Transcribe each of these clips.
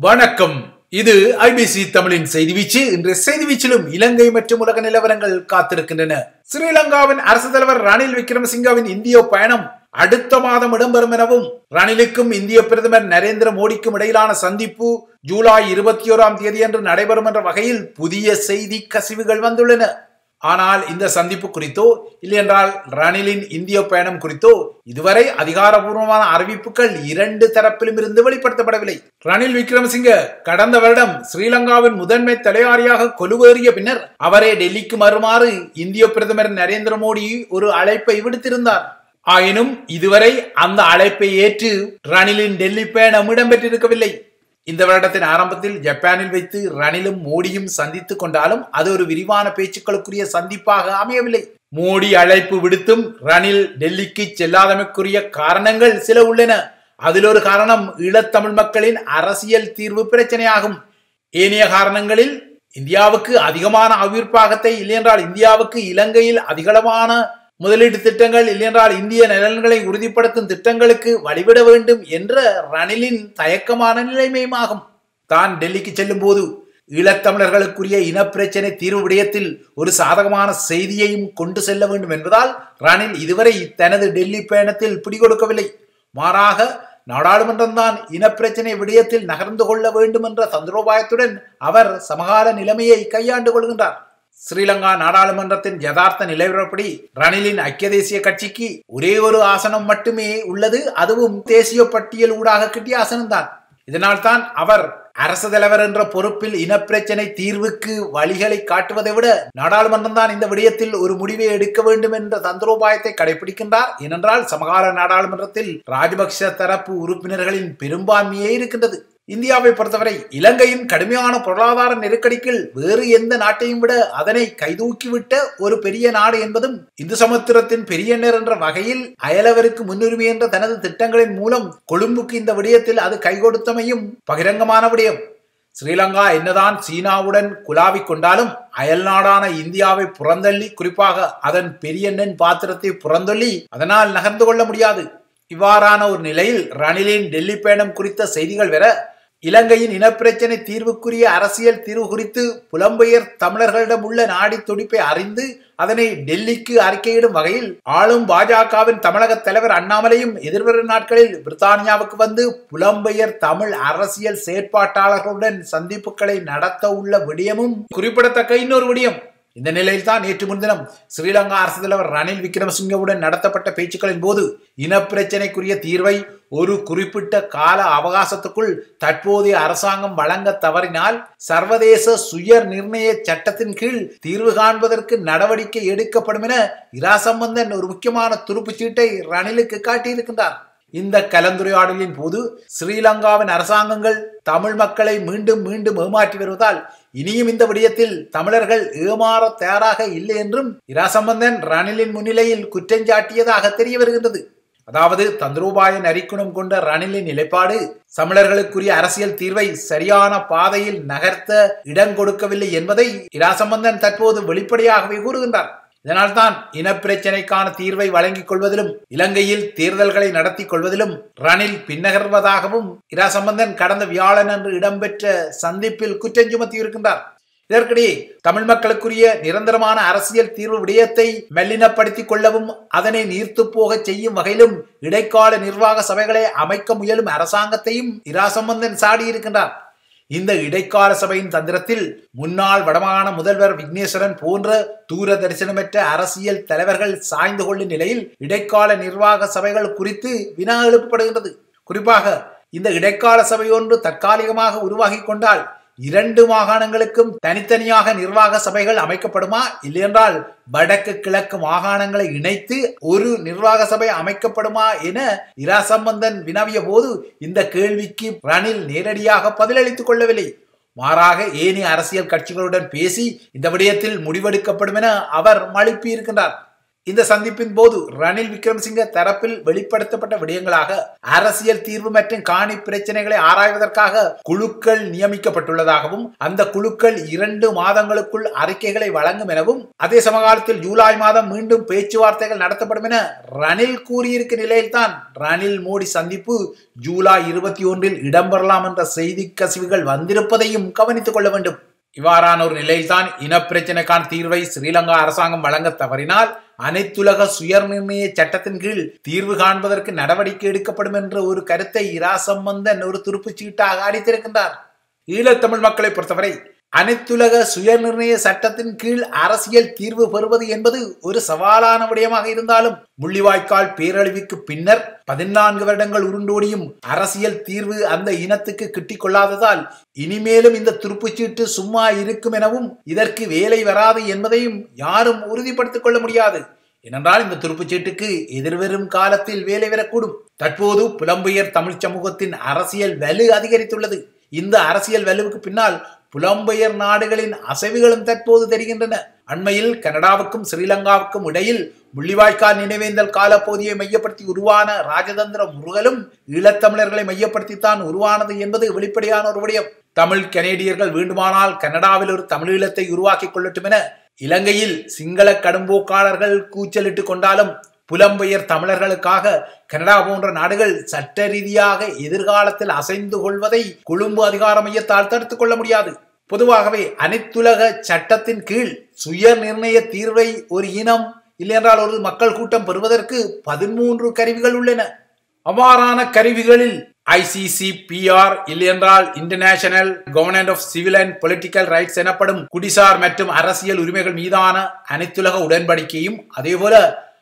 வணக்கம் இது ஐபிசி தமிழின் செய்தி வீச்சு இன்று செய்தி வீச்சிலும் இலங்கை மற்றும் உலக நிலவரங்கள் காத்திருக்கின்றன ஸ்ரீலங்காவின் அரசு தலைவர் ரணில் விக்ரமசிங்கவின் இந்திய பயணம் அடுத்த மாதம் இடம்பெறும் எனவும் ரணிலுக்கும் இந்திய பிரதமர் நரேந்திர மோடிக்கும் இடையிலான சந்திப்பு ஜூலை இருபத்தி ஓராம் தேதியன்று நடைபெறும் என்ற வகையில் புதிய செய்தி கசிவுகள் வந்துள்ளன ஆனால் இந்த சந்திப்பு குறித்தோ இல்லையென்றால் ரணிலின் இந்திய பயணம் குறித்தோ இதுவரை அதிகாரபூர்வமான அறிவிப்புகள் இரண்டு தரப்பிலும் இருந்து வெளிப்படுத்தப்படவில்லை ரணில் விக்ரமசிங்க கடந்த வருடம் ஸ்ரீலங்காவின் முதன்மை தலைவாரியாக கொலுவேறிய பின்னர் அவரை டெல்லிக்கு வருமாறு இந்திய பிரதமர் நரேந்திர மோடி ஒரு அழைப்பை விடுத்திருந்தார் ஆயினும் இதுவரை அந்த அழைப்பை ஏற்று ரணிலின் டெல்லி பயணம் இடம்பெற்றிருக்கவில்லை இந்த வருடத்தின் ஆரம்பத்தில் ஜப்பானில் வைத்து ரணிலும் மோடியும் சந்தித்துக் கொண்டாலும் அது ஒரு விரிவான பேச்சுக்களுக்குரிய சந்திப்பாக அமையவில்லை மோடி அழைப்பு விடுத்தும் ரணில் டெல்லிக்கு செல்லாதமைக்குரிய காரணங்கள் சில உள்ளன அதில் ஒரு காரணம் ஈழத்தமிழ் மக்களின் அரசியல் தீர்வு பிரச்சனையாகும் ஏனைய காரணங்களில் இந்தியாவுக்கு அதிகமான அவிர்ப்பாகத்தை இல்லையென்றால் இந்தியாவுக்கு இலங்கையில் அதிகளவான முதலீட்டு திட்டங்கள் இல்லையென்றால் இந்திய நலன்களை உறுதிப்படுத்தும் திட்டங்களுக்கு வழிவிட வேண்டும் என்ற ரணிலின் தயக்கமான நிலைமையுமாகும் தான் டெல்லிக்கு செல்லும் போது ஈழத்தமிழர்களுக்குரிய இனப்பிரச்சனை தீர்வு விடயத்தில் ஒரு சாதகமான செய்தியையும் கொண்டு செல்ல வேண்டும் என்பதால் ரணில் இதுவரை தனது டெல்லி பயணத்தில் பிடிகொடுக்கவில்லை மாறாக நாடாளுமன்றம் தான் இனப்பிரச்சனை விடயத்தில் நகர்ந்து கொள்ள வேண்டும் என்ற தந்திரோபாயத்துடன் அவர் சமகால நிலைமையை கையாண்டு கொள்கின்றார் ஸ்ரீலங்கா நாடாளுமன்றத்தின் யதார்த்த நிலவரப்படி ரணிலின் ஐக்கிய தேசிய கட்சிக்கு ஒரே ஒரு ஆசனம் மட்டுமே உள்ளது அதுவும் தேசிய பட்டியல் ஊடாக கிட்டிய ஆசனம்தான் இதனால் தான் அவர் அரசு தலைவர் என்ற பொறுப்பில் இனப்பிரச்சனை தீர்வுக்கு வழிகளை காட்டுவதை விட நாடாளுமன்றம் தான் இந்த விடயத்தில் ஒரு முடிவை எடுக்க வேண்டும் என்ற தந்திரோபாயத்தை கடைபிடிக்கின்றார் ஏனென்றால் சமகால நாடாளுமன்றத்தில் ராஜபக்ஷ தரப்பு உறுப்பினர்களின் பெரும்பான்மையே இருக்கின்றது இந்தியாவை பொறுத்தவரை இலங்கையின் கடுமையான பொருளாதார நெருக்கடிக்குள் வேறு எந்த நாட்டையும் விட அதனை கைதூக்கிவிட்ட ஒரு பெரிய நாடு என்பதும் இந்து சமுத்திரத்தின் பெரியனர் என்ற வகையில் அயலவருக்கு முன்னுரிமை என்ற தனது திட்டங்களின் மூலம் கொழும்புக்கு இந்த விடயத்தில் அது கைகொடுத்தமையும் பகிரங்கமான விடயம் ஸ்ரீலங்கா என்னதான் சீனாவுடன் குலாவிக் கொண்டாலும் அயல் நாடான இந்தியாவை புறந்தள்ளி குறிப்பாக அதன் பெரியண்ணன் பாத்திரத்தை புறந்தள்ளி அதனால் நகர்ந்து கொள்ள முடியாது இவ்வாறான ஒரு நிலையில் ரணிலின் டெல்லி பயணம் குறித்த செய்திகள் வர இலங்கையின் இனப்பிரச்சனை தீர்வுக்குரிய அரசியல் தீர்வு குறித்து புலம்பெயர் தமிழர்களிடம் உள்ள நாடி துடிப்பை அறிந்து அதனை டெல்லிக்கு அறிக்கையிடும் வகையில் ஆளும் பாஜகவின் தமிழக தலைவர் அண்ணாமலையும் எதிர்வரும் நாட்களில் பிரித்தானியாவுக்கு வந்து புலம்பெயர் தமிழ் அரசியல் செயற்பாட்டாளர்களுடன் சந்திப்புகளை நடத்த உள்ள விடயமும் குறிப்பிடத்தக்க இன்னொரு விடயம் இந்த நிலையில் தான் நேற்று முன்தினம் ஸ்ரீலங்கா அரசு தலைவர் ரணில் விக்ரமசிங்கவுடன் நடத்தப்பட்ட பேச்சுக்களின் போது இனப்பிரச்சனைக்குரிய தீர்வை ஒரு குறிப்பிட்ட கால அவகாசத்துக்குள் தற்போதைய அரசாங்கம் வழங்க தவறினால் சர்வதேச சுய நிர்ணய சட்டத்தின் கீழ் தீர்வு காண்பதற்கு நடவடிக்கை எடுக்கப்படும் என இராசம்பந்தன் ஒரு முக்கியமான துருப்புச் சீட்டை ரணிலுக்கு காட்டியிருக்கின்றார் இந்த கலந்துரையாடலின் போது ஸ்ரீலங்காவின் அரசாங்கங்கள் தமிழ் மக்களை மீண்டும் மீண்டும் ஏமாற்றி வருவதால் இனியும் இந்த விடயத்தில் தமிழர்கள் ஏமாற தயாராக இல்லை என்றும் இராசம்பந்தன் ரணிலின் முன்னிலையில் குற்றஞ்சாட்டியதாக தெரிய வருகின்றது அதாவது தந்திரோபாய நரிக்குணம் கொண்ட ரணிலின் நிலைப்பாடு தமிழர்களுக்குரிய அரசியல் தீர்வை சரியான பாதையில் நகர்த்த இடம் கொடுக்கவில்லை என்பதை இராசம்பந்தன் தற்போது வெளிப்படையாகவே கூறுகின்றார் இதனால்தான் இனப்பிரச்சனைக்கான தீர்வை வழங்கிக் கொள்வதிலும் இலங்கையில் தேர்தல்களை நடத்தி கொள்வதிலும் ரணில் பின்னகர்வதாகவும் இராசம்பந்தன் கடந்த வியாழன் அன்று இடம்பெற்ற சந்திப்பில் குற்றம் சுமத்தியிருக்கின்றார் இதற்கிடையே தமிழ் மக்களுக்குரிய நிரந்தரமான அரசியல் தீர்வு விடயத்தை மெல்லினப்படுத்திக் கொள்ளவும் அதனை நீர்த்து போக செய்யும் வகையிலும் இடைக்கால நிர்வாக சபைகளை அமைக்க முயலும் அரசாங்கத்தையும் இராசம்பந்தன் சாடியிருக்கின்றார் இந்த இடைக்கால சபையின் தந்திரத்தில் முன்னாள் வடமாகாண முதல்வர் விக்னேஸ்வரன் போன்ற தூர தரிசனமற்ற அரசியல் தலைவர்கள் சாய்ந்து கொள்ளும் நிலையில் இடைக்கால நிர்வாக சபைகள் குறித்து வினா எழுப்பப்படுகின்றது குறிப்பாக இந்த இடைக்கால சபை ஒன்று தற்காலிகமாக உருவாகி கொண்டால் இரண்டு மாகாணங்களுக்கும் தனித்தனியாக நிர்வாக சபைகள் அமைக்கப்படுமா இல்லையென்றால் வடக்கு கிழக்கு மாகாணங்களை இணைத்து ஒரு நிர்வாக சபை அமைக்கப்படுமா என இராசம்பந்தன் வினவிய போது இந்த கேள்விக்கு ரணில் நேரடியாக பதிலளித்துக் கொள்ளவில்லை மாறாக ஏனைய அரசியல் கட்சிகளுடன் பேசி இந்த விடயத்தில் முடிவெடுக்கப்படும் என அவர் மழுப்பி இருக்கின்றார் இந்த சந்திப்பின் போது ரணில் விக்ரமசிங்க தரப்பில் வெளிப்படுத்தப்பட்ட விடயங்களாக அரசியல் தீர்வு மற்றும் காணி பிரச்சனைகளை ஆராய்வதற்காக குழுக்கள் நியமிக்கப்பட்டுள்ளதாகவும் அந்த குழுக்கள் இரண்டு மாதங்களுக்குள் அறிக்கைகளை வழங்கும் எனவும் அதே சமகாலத்தில் ஜூலை மாதம் மீண்டும் பேச்சுவார்த்தைகள் நடத்தப்படும் என ரணில் கூறியிருக்கும் நிலையில்தான் ரணில் மோடி சந்திப்பு ஜூலை இருபத்தி ஒன்றில் இடம்பெறலாம் என்ற செய்தி கசிவுகள் வந்திருப்பதையும் கவனித்துக் கொள்ள வேண்டும் இவ்வாறான ஒரு நிலையில்தான் இனப்பிரச்சனைக்கான தீர்வை ஸ்ரீலங்கா அரசாங்கம் வழங்க தவறினால் அனைத்துலக சுயநிர்ணய சட்டத்தின் கீழ் தீர்வு காண்பதற்கு நடவடிக்கை எடுக்கப்படும் என்ற ஒரு கருத்தை இரா சம்பந்தன் ஒரு துருப்புச் சீட்டாக அடித்திருக்கின்றார் ஈழத்தமிழ் மக்களை பொறுத்தவரை அனைத்துலக சுயநிர்ணய சட்டத்தின் கீழ் அரசியல் தீர்வு பெறுவது என்பது ஒரு சவாலான விடயமாக இருந்தாலும் முள்ளிவாய்க்கால் பேரழிவுக்கு பின்னர் பதினான்கு வருடங்கள் உருண்டோடியும் அரசியல் தீர்வு அந்த இனத்துக்கு கிட்டிக் கொள்ளாததால் இனிமேலும் இந்த துருப்புச்சீட்டு சும்மா இருக்கும் எனவும் இதற்கு வேலை வராது என்பதையும் யாரும் உறுதிப்படுத்திக் கொள்ள முடியாது ஏனென்றால் இந்த துருப்புச்சீட்டுக்கு எதிர்வரும் காலத்தில் வேலை வரக்கூடும் தற்போது புலம்பெயர் தமிழ் சமூகத்தின் அரசியல் வலு அதிகரித்துள்ளது இந்த அரசியல் வலுவுக்கு பின்னால் புலம்பெயர் நாடுகளின் அசைவுகளும் தற்போது தெரிகின்றன அண்மையில் கனடாவுக்கும் ஸ்ரீலங்காவுக்கும் இடையில் முள்ளிவாய்க்கால் நினைவேந்தல் காலப்பகுதியை மையப்படுத்தி உருவான ராஜதந்திர முருகலும் ஈழத்தமிழர்களை மையப்படுத்தித்தான் உருவானது என்பது வெளிப்படையான ஒரு விடயம் தமிழ் கனேடியர்கள் வேண்டுமானால் கனடாவில் ஒரு தமிழீழத்தை உருவாக்கிக் கொள்ளட்டும் என இலங்கையில் சிங்கள கடும்போக்காளர்கள் கூச்சலிட்டுக் கொண்டாலும் புலம்பெயர் தமிழர்களுக்காக கனடா போன்ற நாடுகள் சட்ட ரீதியாக எதிர்காலத்தில் அசைந்து கொள்வதை கொழும்பு அதிகார மையத்தால் தடுத்துக் கொள்ள முடியாது பொதுவாகவே அனைத்துலக சட்டத்தின் கீழ் சுய நிர்ணய தீர்வை ஒரு இனம் இல்லையென்றால் ஒரு மக்கள் கூட்டம் பெறுவதற்கு பதிமூன்று கருவிகள் உள்ளன அவ்வாறான கருவிகளில் ஐசிசி பிஆர் இல்லையென்றால் international covenant of civil and political rights எனப்படும் குடிசார் மற்றும் அரசியல் உரிமைகள் மீதான அனைத்துலக உடன்படிக்கையும் அதேபோல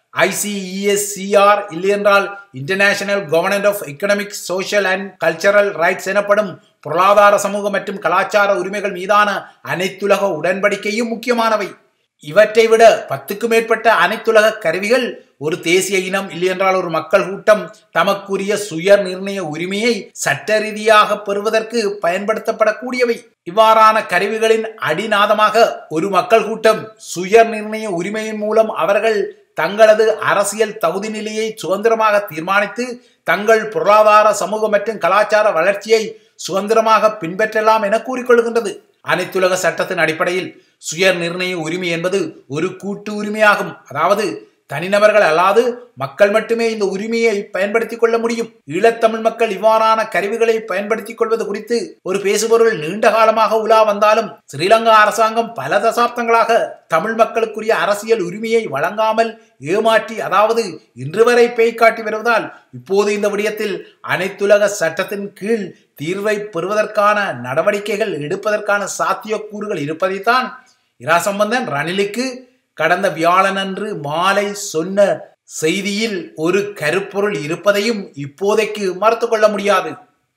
ஐசிஇஎஸ்சிஆர் இல்லையென்றால் international covenant of economic social and cultural rights எனப்படும் பொருளாதார சமூக மற்றும் கலாச்சார உரிமைகள் மீதான அனைத்துலக உடன்படிக்கையும் முக்கியமானவை இவற்றை விட பத்துக்கு மேற்பட்ட அனைத்துலக கருவிகள் ஒரு தேசிய இனம் இல்லையென்றால் ஒரு மக்கள் கூட்டம் தமக்குரிய சுய நிர்ணய உரிமையை சட்ட ரீதியாக பெறுவதற்கு பயன்படுத்தப்படக்கூடியவை இவ்வாறான கருவிகளின் அடிநாதமாக ஒரு மக்கள் கூட்டம் சுய நிர்ணய உரிமையின் மூலம் அவர்கள் தங்களது அரசியல் தகுதி நிலையை சுதந்திரமாக தீர்மானித்து தங்கள் பொருளாதார சமூக மற்றும் கலாச்சார வளர்ச்சியை சுதந்திரமாக பின்பற்றலாம் என கூறிக்கொள்கின்றது அனைத்துலக சட்டத்தின் அடிப்படையில் சுய நிர்ணய உரிமை என்பது ஒரு கூட்டு உரிமையாகும் அதாவது தனிநபர்கள் அல்லாது மக்கள் மட்டுமே இந்த உரிமையை பயன்படுத்திக் கொள்ள முடியும் ஈழத்தமிழ் மக்கள் இவ்வாறான கருவிகளை பயன்படுத்திக் கொள்வது குறித்து ஒரு பேசுபொருள் நீண்ட காலமாக உலா வந்தாலும் ஸ்ரீலங்கா அரசாங்கம் பல தசாப்தங்களாக தமிழ் மக்களுக்குரிய அரசியல் உரிமையை வழங்காமல் ஏமாற்றி அதாவது இன்று வரை பேய் காட்டி வருவதால் இப்போது இந்த விடயத்தில் அனைத்துலக சட்டத்தின் கீழ் தீர்வை பெறுவதற்கான நடவடிக்கைகள் எடுப்பதற்கான சாத்தியக்கூறுகள் இருப்பதைத்தான் இராசம்பந்தன் ரணிலுக்கு கடந்த வியாழனன்று மாலை சொன்ன செய்தியில் ஒரு கருப்பொருள் இருப்பதையும் இப்போதைக்கு மறுத்து கொள்ள முடியாது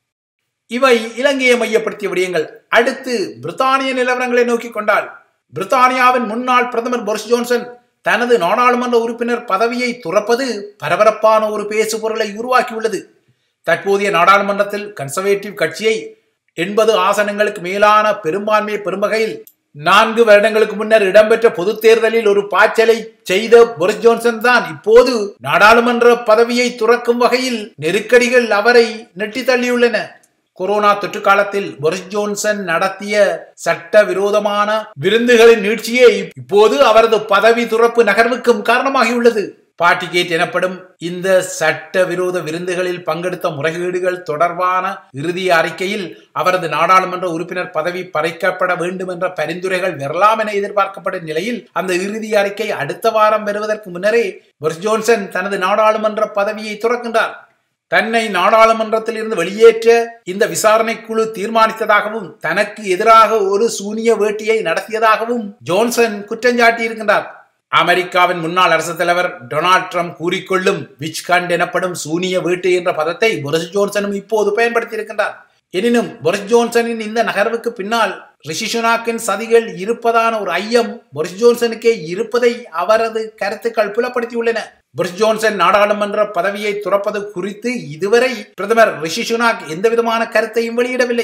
இவை இலங்கையை மையப்படுத்திய விடயங்கள் அடுத்து பிரித்தானிய நிலவரங்களை நோக்கி கொண்டால் பிரித்தானியாவின் முன்னாள் பிரதமர் போரிஸ் ஜோன்சன் தனது நாடாளுமன்ற உறுப்பினர் பதவியை துறப்பது பரபரப்பான ஒரு பேசு பொருளை உருவாக்கியுள்ளது தற்போதைய நாடாளுமன்றத்தில் கன்சர்வேட்டிவ் கட்சியை எண்பது ஆசனங்களுக்கு மேலான பெரும்பான்மையை பெறும் வகையில் நான்கு வருடங்களுக்கு முன்னர் இடம்பெற்ற பொது தேர்தலில் ஒரு பாய்ச்சலை செய்த போரிஸ் ஜோன்சன் தான் இப்போது நாடாளுமன்ற பதவியை துறக்கும் வகையில் நெருக்கடிகள் அவரை நெட்டி தள்ளியுள்ளன கொரோனா தொற்று காலத்தில் போரிஸ் ஜோன்சன் நடத்திய சட்ட விரோதமான விருந்துகளின் நீட்சியே இப்போது அவரது பதவி துறப்பு நகர்வுக்கும் காரணமாகியுள்ளது பாட்டிகேட் எனப்படும் இந்த சட்ட விரோத விருந்துகளில் பங்கெடுத்த முறைகேடுகள் தொடர்பான இறுதி அறிக்கையில் அவரது நாடாளுமன்ற உறுப்பினர் பதவி பறைக்கப்பட வேண்டும் என்ற பரிந்துரைகள் வரலாம் என எதிர்பார்க்கப்படும் நிலையில் அந்த இறுதி அறிக்கை அடுத்த வாரம் வருவதற்கு முன்னரே போரிஸ் ஜோன்சன் தனது நாடாளுமன்ற பதவியை துறக்கின்றார் தன்னை நாடாளுமன்றத்தில் இருந்து வெளியேற்ற இந்த விசாரணை குழு தீர்மானித்ததாகவும் தனக்கு எதிராக ஒரு சூனிய வேட்டியை நடத்தியதாகவும் ஜோன்சன் குற்றஞ்சாட்டியிருக்கின்றார் அமெரிக்காவின் முன்னாள் அரசு தலைவர் டொனால்ட் ட்ரம்ப் கூறிக்கொள்ளும் விச் கண்ட் எனப்படும் சூனிய வீட்டு என்ற பதத்தை பொரிஸ் ஜோன்சனும் இப்போது பயன்படுத்தியிருக்கின்றார் எனினும் பொரிஸ் ஜோன்சனின் இந்த நகர்வுக்கு பின்னால் ரிஷி சுனாக்கின் சதிகள் இருப்பதான ஒரு ஐயம் பொரிஸ் ஜோன்சனுக்கே இருப்பதை அவரது கருத்துக்கள் புலப்படுத்தியுள்ளன பொரிஸ் ஜோன்சன் நாடாளுமன்ற பதவியை துறப்பது குறித்து இதுவரை பிரதமர் ரிஷி சுனாக் எந்தவிதமான கருத்தையும் வெளியிடவில்லை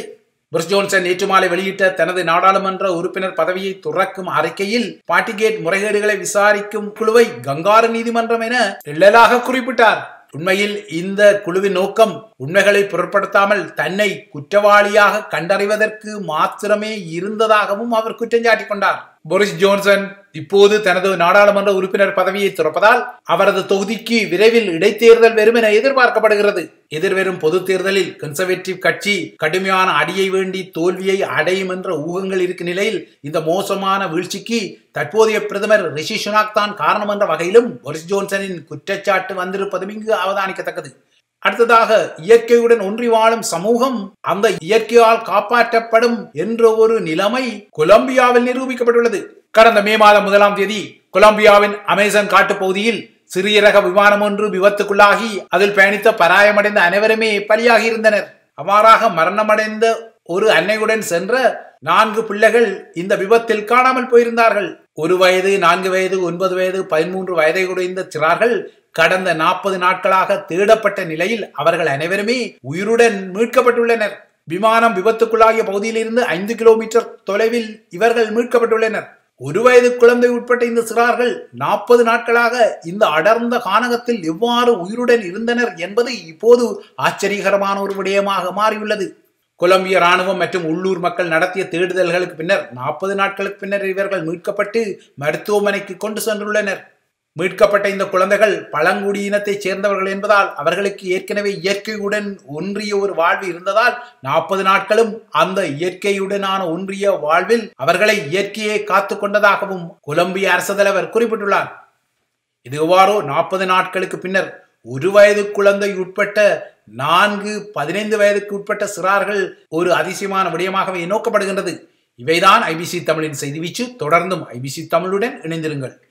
பிரிஸ் ஜோன்சன் நேற்று மாலை வெளியிட்ட தனது நாடாளுமன்ற உறுப்பினர் பதவியை துறக்கும் அறிக்கையில் பாட்டிகேட் முறைகேடுகளை விசாரிக்கும் குழுவை கங்காரு நீதிமன்றம் என எள்ளலாக குறிப்பிட்டார் உண்மையில் இந்த குழுவின் நோக்கம் உண்மைகளை பொருட்படுத்தாமல் தன்னை குற்றவாளியாக கண்டறிவதற்கு மாத்திரமே இருந்ததாகவும் அவர் குற்றம் சாட்டிக் கொண்டார் போரிஸ் ஜோன்சன் இப்போது தனது நாடாளுமன்ற உறுப்பினர் பதவியை துறப்பதால் அவரது தொகுதிக்கு விரைவில் இடைத்தேர்தல் வரும் என எதிர்பார்க்கப்படுகிறது எதிர்வரும் பொது தேர்தலில் கன்சர்வேட்டிவ் கட்சி கடுமையான அடியை வேண்டி தோல்வியை அடையும் என்ற ஊகங்கள் இருக்கும் நிலையில் இந்த மோசமான வீழ்ச்சிக்கு தற்போதைய பிரதமர் ரிஷி சுனாக் தான் காரணம் என்ற வகையிலும் போரிஸ் ஜோன்சனின் குற்றச்சாட்டு வந்திருப்பதும் இங்கு அவதானிக்கத்தக்கது அடுத்ததாக இயற்கையுடன் ஒன்றி வாழும் சமூகம் அந்த இயற்கையால் காப்பாற்றப்படும் என்ற ஒரு நிலைமை கொலம்பியாவில் நிரூபிக்கப்பட்டுள்ளது கடந்த மே மாதம் முதலாம் தேதி கொலம்பியாவின் அமேசான் காட்டுப்பகுதியில் சிறிய ரக விமானம் ஒன்று விபத்துக்குள்ளாகி அதில் பயணித்த பராயமடைந்த அனைவருமே பலியாகி இருந்தனர் அவ்வாறாக மரணமடைந்த ஒரு அன்னையுடன் சென்ற நான்கு பிள்ளைகள் இந்த விபத்தில் காணாமல் போயிருந்தார்கள் ஒரு வயது நான்கு வயது ஒன்பது வயது பதிமூன்று வயதை குறைந்த சிறார்கள் கடந்த நாற்பது நாட்களாக தேடப்பட்ட நிலையில் அவர்கள் அனைவருமே உயிருடன் மீட்கப்பட்டுள்ளனர் விமானம் விபத்துக்குள்ளாகிய பகுதியிலிருந்து ஐந்து கிலோமீட்டர் தொலைவில் இவர்கள் மீட்கப்பட்டுள்ளனர் ஒரு வயது குழந்தை உட்பட்ட இந்த சிறார்கள் நாற்பது நாட்களாக இந்த அடர்ந்த கானகத்தில் எவ்வாறு உயிருடன் இருந்தனர் என்பது இப்போது ஆச்சரியகரமான ஒரு விடயமாக மாறியுள்ளது கொலம்பிய ராணுவம் மற்றும் உள்ளூர் மக்கள் நடத்திய தேடுதல்களுக்கு பின்னர் நாற்பது நாட்களுக்கு பின்னர் இவர்கள் மீட்கப்பட்டு மருத்துவமனைக்கு கொண்டு சென்றுள்ளனர் மீட்கப்பட்ட இந்த குழந்தைகள் பழங்குடியினத்தைச் சேர்ந்தவர்கள் என்பதால் அவர்களுக்கு ஏற்கனவே இயற்கையுடன் ஒன்றிய ஒரு வாழ்வு இருந்ததால் நாற்பது நாட்களும் அந்த இயற்கையுடனான ஒன்றிய வாழ்வில் அவர்களை இயற்கையை காத்து கொண்டதாகவும் கொலம்பிய அரசு தலைவர் குறிப்பிட்டுள்ளார் இது எவ்வாறோ நாற்பது நாட்களுக்கு பின்னர் ஒரு வயது குழந்தை உட்பட்ட நான்கு பதினைந்து வயதுக்கு உட்பட்ட சிறார்கள் ஒரு அதிசயமான விடயமாகவே நோக்கப்படுகின்றது இவைதான் ஐபிசி தமிழின் செய்தி வீச்சு தொடர்ந்தும் ஐபிசி தமிழுடன் இணைந்திருங்கள்